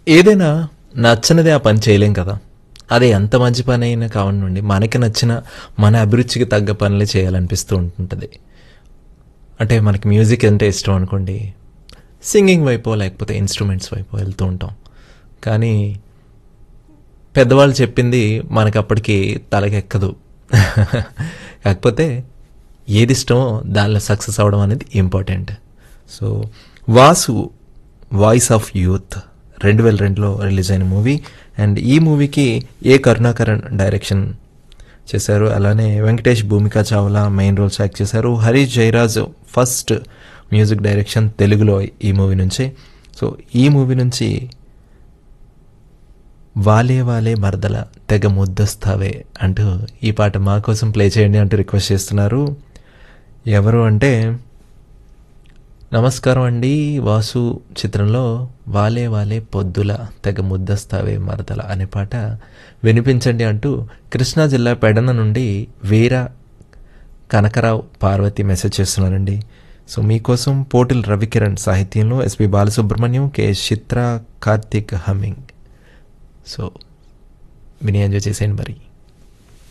ఏదైనా నచ్చనిదే ఆ పని చేయలేం కదా అదే ఎంత మంచి పని అయినా కావనండి మనకి నచ్చిన మన అభిరుచికి తగ్గ పనులే చేయాలనిపిస్తూ ఉంటుంటుంది అంటే మనకి మ్యూజిక్ అంటే ఇష్టం అనుకోండి సింగింగ్ వైపో లేకపోతే ఇన్స్ట్రుమెంట్స్ వైపో వెళ్తూ ఉంటాం కానీ పెద్దవాళ్ళు చెప్పింది మనకు అప్పటికి తలకెక్కదు కాకపోతే ఏది ఇష్టమో దానిలో సక్సెస్ అవడం అనేది important so Vasu voice of youth రెండు వేల రెండులో రిలీజ్ అయిన మూవీ అండ్ ఈ మూవీకి ఏ కరుణాకరణ్ డైరెక్షన్ చేశారు అలానే Venkatesh Bhumika Chawla main roles act చేశారు Harish Jayaraj first music direction తెలుగులో ఈ మూవీ నుంచి సో ఈ మూవీ నుంచి వాలే వాలే మరదల తెగ ముద్దొస్తావే అంటూ ఈ పాట మా కోసం ప్లే చేయండి అంటూ రిక్వెస్ట్ చేస్తున్నారు ఎవరు అంటే నమస్కారం అండి వాసు చిత్రంలో వాలే వాలే పొద్దుల తెగ ముద్దస్తావే మరదల అనే పాట వినిపించండి అంటూ కృష్ణా జిల్లా పెడన నుండి వీర కనకరావు పార్వతి మెసేజ్ చేస్తున్నారండి సో మీకోసం పోటిల్ రవికిరణ్ సాహిత్యంలో SP Balasubrahmanyam K Chithra Karthik humming so విని ఎంజాయ్ చేసేయండి మరి